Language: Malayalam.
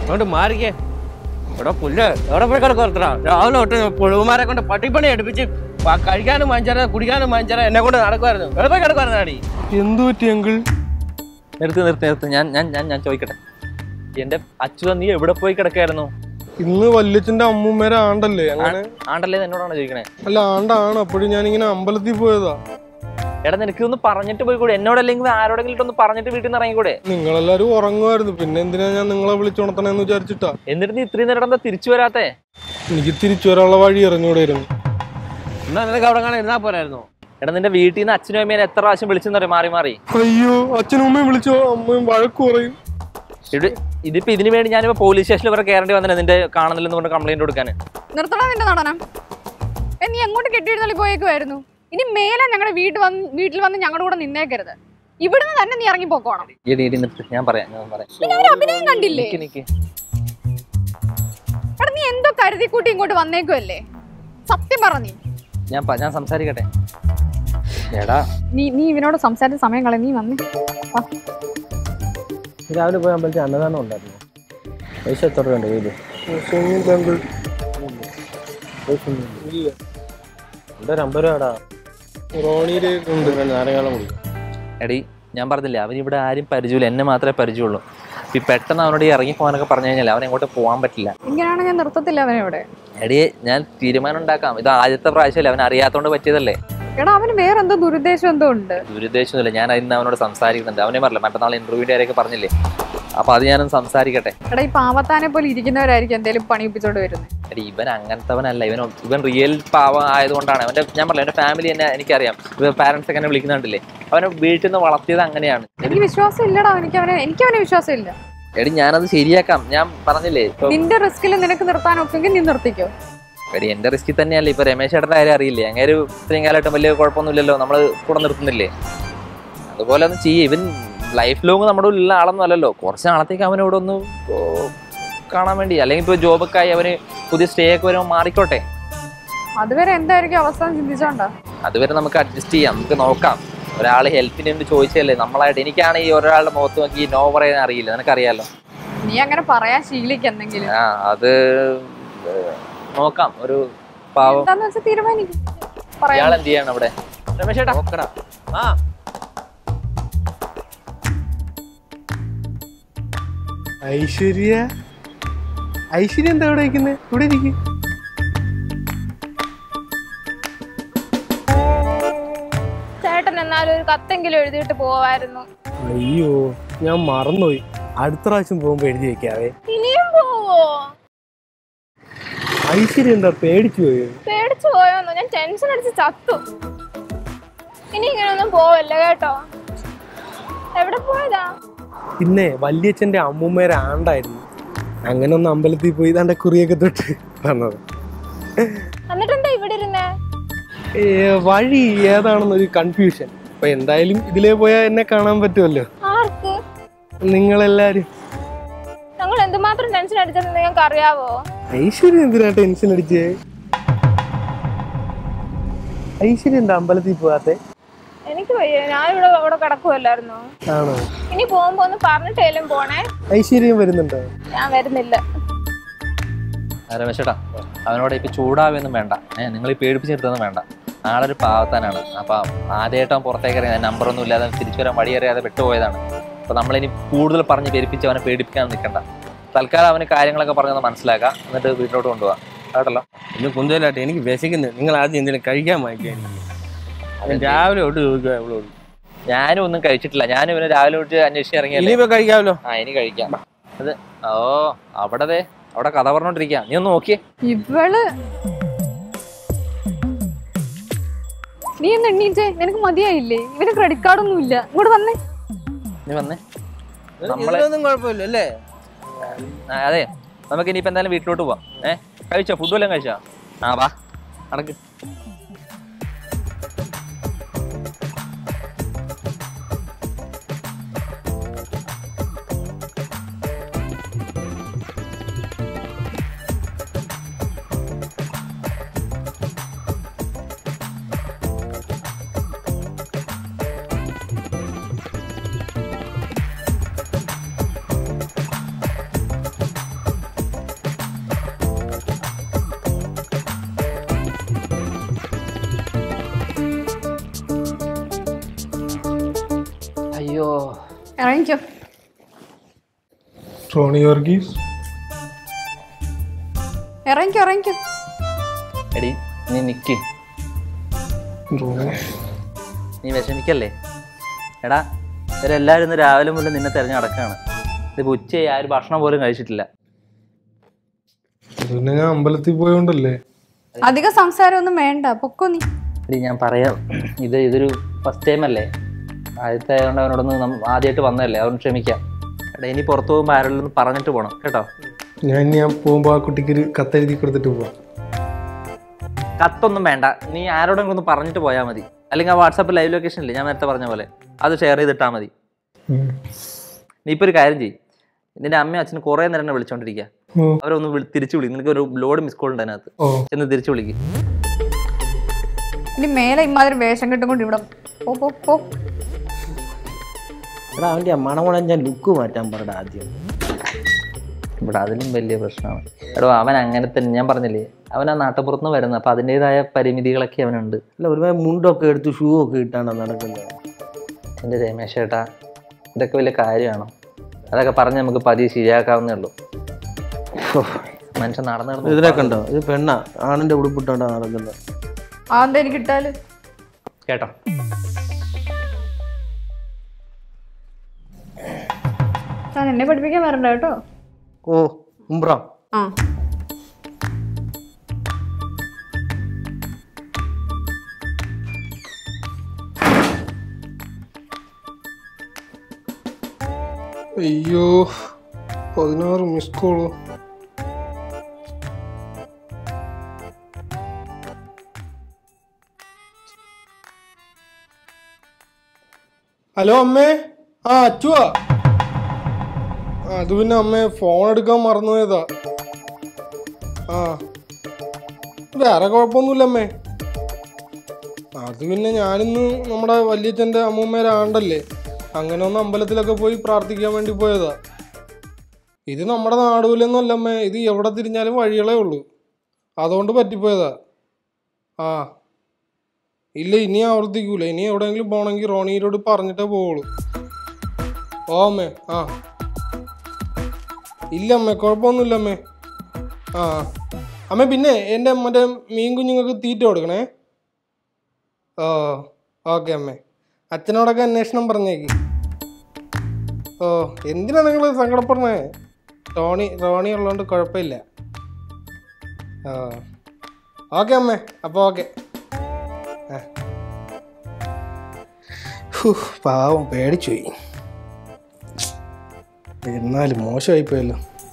അങ്ങോട്ട് മാറിക്കേ ഇവിടെ പുല്ല് എവിടെ പോയി കിടക്കുറത്തടാ രാവിലെ തൊട്ട് പുഴുമാരെ കൊണ്ട് പട്ടിപ്പണി എടുപ്പിച്ച് പ- കഴിക്കാനും വാങ്ങിച്ചാറ കുടിക്കാനും വാങ്ങിച്ചാറ എന്നെ കൊണ്ട് നടക്കുമായിരുന്നു എവിടെ പോയി കിടക്കുമായിരുന്നു അടി എന്തു പറ്റി അങ്കിൾ നിർത്ത് നിർത്ത് നിർത്ത് ഞാൻ ഞാൻ ഞാൻ ഞാൻ ചോദിക്കട്ടെ എന്റെ അച്ഛൻ നീ എവിടെ പോയി കിടക്കായിരുന്നു ഇന്ന് വല്യച്ഛന്റെ അമ്മൂമ്മേരെ ആണ്ടല്ലേ അങ്ങനെ ആണ്ടല്ലേ എന്നോടാണ് ചോദിക്കണേ അല്ല ആണ്ടാണ് അപ്പോഴും ഞാനിങ്ങനെ അമ്പലത്തിൽ പോയതാ എടാ നിനക്ക് ഒന്ന് പറഞ്ഞിട്ട് പോയി കൂടെ എന്നോടല്ലെങ്കിൽ ആരോടെങ്കിലും ഒന്ന് പറഞ്ഞിട്ട് വീട്ടിൽ നിന്ന് ഇറങ്ങിക്കൂടെ നിങ്ങളെല്ലാരും ഉറങ്ങുമായിരുന്നു പിന്നെ എന്തിനാ ഞാൻ നിങ്ങളെ വിളിച്ചുണർത്തണെന്ന് വിചാരിച്ചിട്ടാ എന്നിട്ട് നീ ഇത്രയും നേരം എന്താ തിരിച്ചു വരാത്തെ എനിക്ക് തിരിച്ചു വരാനുള്ള വഴി ഇറങ്ങിവിടായിരുന്നു എന്നാ നിനക്ക് അവിടെ കാണാൻ ഇരുന്നാ പോരായിരുന്നു എടാ നിന്റെ വീട്ടിൽ നിന്ന് അച്ഛനും അമ്മേനെ എത്ര പ്രാവശ്യം വിളിച്ചെന്ന് പറയും മാറി മാറി അയ്യോ അച്ഛനും അമ്മയും വിളിച്ചോ അമ്മയും വഴക്ക് പറയും ഇത് ഇതിപ്പോ ഇതിന് വേണ്ടി ഞാനിപ്പോ പോലീസ് സ്റ്റേഷനിൽ വരെ കയറേണ്ടി വന്നില്ല നിന്റെ കാണുന്നില്ലെന്ന് കൊണ്ട് കംപ്ലൈന്റ് കൊടുക്കാൻ നിർത്തണം നിന്റെ നടനം ഏ, നീ എങ്ങോട്ട് കെട്ടിയിരുന്നള്ളി പോയേക്കുമായിരുന്നു ഇനി മേലെ ഞങ്ങളുടെ വീട്ടിൽ വന്ന് വീട്ടിൽ വന്ന് ഞങ്ങളുടെ കൂടെ നിന്നേക്കരുത് ഇവിടുന്ന് തന്നെ നീ ഇറങ്ങി പോക്കോണം ഇടി ഇടി നിർത്ത് ഞാൻ പറയാം ഞാൻ പറയാം പിന്നെ ഒരു അഭിനയം കണ്ടില്ലേ നിക്ക് നിക്ക് എടാ നീ എന്തോ കരുതി കൂട്ടി ഇങ്ങോട്ട് വന്നേക്കുമല്ലേ സത്യം പറ നീ ഞാൻ പ- ഞാൻ സംസാരിക്കട്ടെ എടാ നീ നീ ഇവനോട് സംസാരിച്ച സമയം കളി നീ വന്നേ വാ. രാവിലെ പോയി അമ്പലത്തിൽ അന്നദാനം ഉണ്ടായിരുന്നു പൈസ എത്ര രൂപ ഉണ്ട് കയ്യിൽ അങ്കിൾ ഇല്ല ഇവിടെ ഒരു അമ്പത് രൂപടാ റോണിയില് ഉണ്ട് നാരങ്ങാളം കുടിക്കും എടി ഞാൻ പറഞ്ഞില്ലേ അവൻ ഇവിടെ ആരും പരിചയമില്ല എന്നെ മാത്രമേ പരിചയമുള്ളൂ ഇപ്പൊ ഈ പെട്ടെന്ന് അവനോട് ഈ ഇറങ്ങി പോകാനൊക്കെ പറഞ്ഞു കഴിഞ്ഞാൽ അവൻ എങ്ങോട്ട് പോകാൻ പറ്റില്ല ഇങ്ങനെയാണ് ഞാൻ നിർത്തത്തില്ല അവനോട് എടി ഞാൻ തീരുമാനം ഉണ്ടാക്കാം ഇത് ആദ്യത്തെ പ്രാവശ്യമല്ലേ അവൻ അറിയാത്തോണ്ട് പറ്റിയതല്ലേ എടാ അവന് വേറെ എന്തോ ദുരുദ്ദേശം എന്തോ ഉണ്ട് ദുരുദ്ദേശമൊന്നുമില്ല ഞാൻ ഇന്ന് അവനോട് സംസാരിക്കുന്നുണ്ട് അവനെ പറഞ്ഞില്ല മറ്റന്നാൾ ഇന്റർവ്യൂവിന്റെ കാര്യമൊക്കെ പറഞ്ഞില്ലേ അപ്പൊ അത് ഞാനൊന്ന് സംസാരിക്കട്ടെ എടാ ഈ പാവത്താനെ പോലെ ഇരിക്കുന്നവരായിരിക്കും എന്തെങ്കിലും പണിയിപ്പിച്ചോണ്ട് വരുന്നത് എടി ഇവൻ അങ്ങനത്തവനല്ല ഇവൻ ഇവൻ റിയൽ പാവം ആയതുകൊണ്ടാണ് അവന്റെ ഞാൻ പറഞ്ഞില്ല അവന്റെ ഫാമിലി എന്നെ എനിക്കറിയാം ഇവ പാരന്റ്സ് ഒക്കെ എന്നെ വിളിക്കുന്നുണ്ടല്ലേ അവനെ വീട്ടിൽ നിന്ന് വളർത്തിയത് അങ്ങനെയാണ് എനിക്ക് വിശ്വാസം ഇല്ലടാ എനിക്ക് അവനെ എനിക്ക് അവനെ വിശ്വാസം ഇല്ല എടി ഞാനത് ശരിയാക്കാം ഞാൻ പറഞ്ഞില്ലേ ഇപ്പൊ നിന്റെ റിസ്കിൽ നിനക്ക് നിർത്താൻ ഒക്കെങ്കിൽ നീ നിർത്തിക്കോ എടി എന്റെ റിസ്കിൽ തന്നെയല്ലേ ഇപ്പൊ രമേശ് ചേട്ടന്റെ കാര്യം അറിയില്ലേ അങ്ങനെ ഒരു ഇത്രയും കാലമായിട്ടും വലിയ കുഴപ്പമൊന്നുമില്ലല്ലോ നമ്മൾ കൂടെ നിർത്തുന്നില്ലേ അതുപോലെ ഒന്ന് ചെയ്യേ ഇവൻ ലൈഫ് ലോങ് നമ്മുടെ ഉള്ള ആളൊന്നും അല്ലല്ലോ കുറച്ച് നാളത്തേക്ക് അവനോട് ഒന്ന് ഓ, കാണാൻ വേണ്ടി അല്ലെങ്കിൽ ഇപ്പൊ ജോബൊക്കെ ആയി അവന് പുതിയ സ്റ്റേ ഒക്കെ വരുമ്പോൾ മാറിക്കോട്ടെ അതുവരെ എന്തായിരിക്കും അവസ്ഥ ചിന്തിച്ചോണ്ടാ അതുവരെ നമുക്ക് അഡ്ജസ്റ്റ് ചെയ്യാം നമുക്ക് നോക്കാം ഒരാൾ ഹെൽപ്പിന് വേണ്ടി ചോദിച്ചതല്ലേ നമ്മളായിട്ട് എനിക്കാണ് ഈ ഒരാളുടെ മുഖത്ത് നോക്കി നോ പറയാൻ അറിയില്ല നിനക്കറിയാലോ നീ അങ്ങനെ പറയാൻ ശീലിക്ക് എന്തെങ്കിലും ആ അത് ഏഹ്, നോക്കാം ഒരു പാവം എന്താന്ന് വെച്ചാൽ തീരുമാനിക്കും ഇയാൾ പറയാം എന്ത് ചെയ്യാണ് അവിടെ രമേശ് ചേട്ടാ നോക്കടാ ആ ഐശ്വര്യ ഐശ്വര്യ എന്താ ഇവിടെ ഇരിക്കുന്നത് ഇവിടെ ഇരിക്കും ചേട്ടൻ എന്നാലും ഒരു കത്തെങ്കിലും എഴുതിയിട്ട് പോവായിരുന്നു അയ്യോ ഞാൻ മറന്നുപോയി അടുത്ത പ്രാവശ്യം പോകുമ്പോ എഴുതി വെക്കാവേ ഇനിയും പോവോ ഐശ്വര്യ എന്താ പേടിച്ചു പോയോ പേടിച്ചു പോയോന്നോ ഞാൻ ടെൻഷൻ അടിച്ച് ചത്തു ഇനി ഇങ്ങനെയൊന്നും പോവല്ല കേട്ടോ എവിടെ പോയതാ പിന്നെ വല്യച്ഛന്റെ അമ്മൂമ്മേരെ ആണ്ടായിരുന്നു അങ്ങനെ ഒന്ന് അമ്പലത്തിൽ പോയി ഇതാണ്ട് കുറിയൊക്കെ തൊട്ട് വന്നത് എന്നിട്ട് എന്താ ഇവിടെ ഇരുന്നേ ഏ, വഴി ഏതാണെന്നൊരു കൺഫ്യൂഷൻ അപ്പൊ എന്തായാലും ഇതിലേ പോയാൽ എന്നെ കാണാൻ പറ്റുമല്ലോ ആർക്ക് നിങ്ങളെല്ലാരും ഞങ്ങൾ എന്തുമാത്രം ടെൻഷൻ അടിച്ചെന്ന് നിങ്ങൾക്ക് അറിയാവോ ഐശ്വര്യ എന്തിനാ ടെൻഷൻ അടിച്ചേ ഐശ്വര്യ എന്താ അമ്പലത്തിൽ പോവാത്തെ എനിക്ക് വയ്യ ഞാനിവിടെ ഇവിടെ കിടക്കുമല്ലായിരുന്നോ ആണോ ഇനി പോകുമ്പോ ഒന്ന് പറഞ്ഞിട്ടേലും പോണേ ഐശ്വര്യം വരുന്നുണ്ടോ ഞാൻ വരുന്നില്ല ആ, രമേശ് ചേട്ടാ അവനോട് ഇപ്പൊ ചൂടാവൊന്നും വേണ്ട ഏഹ് നിങ്ങൾ ഈ പേടിപ്പിച്ചെടുത്തൊന്നും വേണ്ട ആളൊരു പാവത്താനാണ് അപ്പൊ ആദ്യമായിട്ട് പുറത്തേക്ക് ഇറങ്ങിയ നമ്പർ ഒന്നും ഇല്ലാതെ തിരിച്ചു വരാൻ വഴി അറിയാതെ വിട്ടുപോയതാണ് അപ്പൊ നമ്മളിനി കൂടുതൽ പറഞ്ഞ് പേടിപ്പിച്ച് അവനെ പേടിപ്പിക്കാൻ നിൽക്കണ്ട തൽക്കാലം അവന് കാര്യങ്ങളൊക്കെ പറഞ്ഞത് മനസ്സിലാക്കാം എന്നിട്ട് വീട്ടിലോട്ട് കൊണ്ടുപോകാം കേട്ടല്ലോ ഇന്ന് കുന്തലാട്ടെ എനിക്ക് വിശക്കുന്നു നിങ്ങൾ ആദ്യം എന്തെങ്കിലും കഴിക്കാൻ വാങ്ങിക്കാൻ ഞാൻ രാവിലെ തൊട്ട് ചോദിക്കുക എവളോട് ഞാനും ഒന്നും കഴിച്ചിട്ടില്ല ഞാനും ഇവന് രാവിലെ തൊട്ട് അന്വേഷിച്ച് ഇറങ്ങിയല്ലേ ഇനിയിപ്പോ കഴിക്കാമല്ലോ ആ ഇനി കഴിക്കാം അത് ഓ അവിടെ ദേ അവിടെ കഥ പറഞ്ഞോണ്ടിരിക്കാം നീ ഒന്ന് നോക്കിയേ ഇവള് നീ ഒന്ന് എണ്ണീറ്റേ നിനക്ക് മതിയായില്ലേ ഇവന് ക്രെഡിറ്റ് കാർഡൊന്നും ഇല്ല ഇങ്ങോട്ട് വന്നേ നീ വന്നേ നമ്മളെ- ഇതിലൊന്നും കുഴപ്പമില്ല അല്ലേ ആ, അതെ നമുക്ക് ഇനിയിപ്പോ എന്തായാലും വീട്ടിലോട്ട് പോവാം ഏ കഴിച്ചോ ഫുഡ് വല്ലതും കഴിച്ചോ ആ വാ നടക്ക് ഇറങ്ങിക്കോ ട്രോണി വർഗീസ് ഇറങ്ങിക്കോ ഇറങ്ങിക്കോ എടി നീ നിക്ക് ട്രോണി നീ വിഷമിക്കല്ലേ എടാ ഇവരെല്ലാവരും ഇന്ന് രാവിലെ മുതൽ നിന്നെ തിരഞ്ഞു നടക്കുകയാണ് ഇതിപ്പോൾ ഉച്ചയായി ആരും ഭക്ഷണം പോലും കഴിച്ചിട്ടില്ല പിന്നെ ഞാൻ അമ്പലത്തിൽ പോയോണ്ടല്ലേ അധികം സംസാരമൊന്നും വേണ്ട പൊക്കോ നീ എടി ഞാൻ പറയാം ഇത് ഇതൊരു ഫസ്റ്റ് ടൈം അല്ലേ ആദ്യത്തെ ആയതുകൊണ്ട് അവനോടൊന്ന് നം- ആദ്യമായിട്ട് വന്നതല്ലേ അവൻ ക്ഷമിക്കാം എടാ ഇനി പുറത്ത് പോകുമ്പോൾ ആരോടൊന്ന് പറഞ്ഞിട്ട് പോകണം കേട്ടോ ഞാൻ ഇനി ഞാൻ പോകുമ്പോ ആ കുട്ടിക്ക് ഒരു കത്തെഴുതി കൊടുത്തിട്ട് പോവാം കത്തൊന്നും വേണ്ട നീ ആരോടെങ്കിലും ഒന്ന് പറഞ്ഞിട്ട് പോയാൽ മതി അല്ലെങ്കിൽ ആ വാട്സാപ്പ് ലൈവ് ലൊക്കേഷൻ ഇല്ലേ ഞാൻ നേരത്തെ പറഞ്ഞ പോലെ അത് ഷെയർ ചെയ്തിട്ടാൽ മതി ഉം. നീ ഇപ്പോൾ ഒരു കാര്യം ചെയ്യും നിന്റെ അമ്മയും അച്ഛനും കുറേ നേരം എന്നെ വിളിച്ചോണ്ടിരിക്കുക ഓ അവരൊന്ന് വിളി തിരിച്ചു വിളി നിനക്ക് ഒരു ലോഡ് മിസ് കോൾ ഉണ്ട് അതിനകത്ത് ഓ ചെന്ന് തിരിച്ചു വിളിക്കും ഇനി മേലെ ഇമാതിരി വേഷം കിട്ടും കൊണ്ട് ഇവിടെ പോ പോ പോ എടാ അവൻ്റെ മണമുണഞ്ഞ ലുക്ക് മാറ്റാൻ പറടാ ആദ്യം ഇവിടെ അതിലും വലിയ പ്രശ്നമാണ് എടോ അവൻ അങ്ങനെ തന്നെ ഞാൻ പറഞ്ഞില്ലേ അവൻ ആ നാട്ടുപുറത്ത് നിന്ന് വരുന്നത് അപ്പം അതിൻ്റെതായ പരിമിതികളൊക്കെ അവനുണ്ട് അല്ല ഒരുപാട് മുണ്ടൊക്കെ എടുത്ത് ഷൂ ഒക്കെ ഇട്ടാണ് നടക്കുന്നത് എൻ്റെ രമേശ് ചേട്ടാ ഇതൊക്കെ വലിയ കാര്യമാണോ അതൊക്കെ പറഞ്ഞ് നമുക്ക് പതിയെ ശരിയാക്കാവുന്നേ ഉള്ളൂ മനുഷ്യൻ നടന്നു നടന്ന് ഇതിനൊക്കെ ഉണ്ടോ ഇത് പെണ്ണ ആണിന്റെ ഉടുപ്പിട്ടോണ്ടാ നടക്കുന്നത് ആ എന്താ എനിക്ക് ഇട്ടാല് കേട്ടോ താൻ എന്നെ പഠിപ്പിക്കാൻ വരണ്ട കേട്ടോ ഓ ഉംബ്ര ആ അയ്യോ പതിനാറ് മിസ് കോളോ ഹലോ അമ്മേ ആ അച്ചുവാ ആ, അത് പിന്നെ അമ്മേ ഫോൺ എടുക്കാൻ മറന്നുപോയതാ ആ വേറെ കുഴപ്പമൊന്നുമില്ല അമ്മേ അത് പിന്നെ ഞാനിന്ന് നമ്മുടെ വല്യച്ഛൻ്റെ അമ്മൂമ്മേരെ ആണ്ടല്ലേ അങ്ങനെ ഒന്ന് അമ്പലത്തിലൊക്കെ പോയി പ്രാർത്ഥിക്കാൻ വേണ്ടി പോയതാ ഇത് നമ്മുടെ നാടുപോലെയൊന്നും അമ്മേ ഇത് എവിടെ തിരിഞ്ഞാലും വഴികളേ ഉള്ളൂ അതുകൊണ്ട് പറ്റിപ്പോയതാ ആ ഇല്ല ഇനി ആവർത്തിക്കൂല ഇനി എവിടെയെങ്കിലും പോകണമെങ്കിൽ റോണിയോട് പറഞ്ഞിട്ടേ പോവുള്ളൂ ഓ അമ്മേ ആ ഇല്ല അമ്മേ കുഴപ്പമൊന്നുമില്ല അമ്മേ ആ അമ്മേ പിന്നെ എൻ്റെ മറ്റേ മീൻ കുഞ്ഞുങ്ങൾക്ക് തീറ്റ കൊടുക്കണേ ഓ ഓക്കെ അമ്മേ അച്ഛനോടൊക്കെ അന്വേഷണം പറഞ്ഞേക്ക് ഓ എന്തിനാ നിങ്ങൾ സങ്കടപ്പെടുന്നേ റോണി റോണി ഉള്ളതുകൊണ്ട് കുഴപ്പമില്ല ആ ഓക്കെ അമ്മേ അപ്പോൾ ഓക്കെ ആ ഹൂ, പാവം പേടിച്ചു പോയി എന്നാലും മോശമായി പോയല്ലോ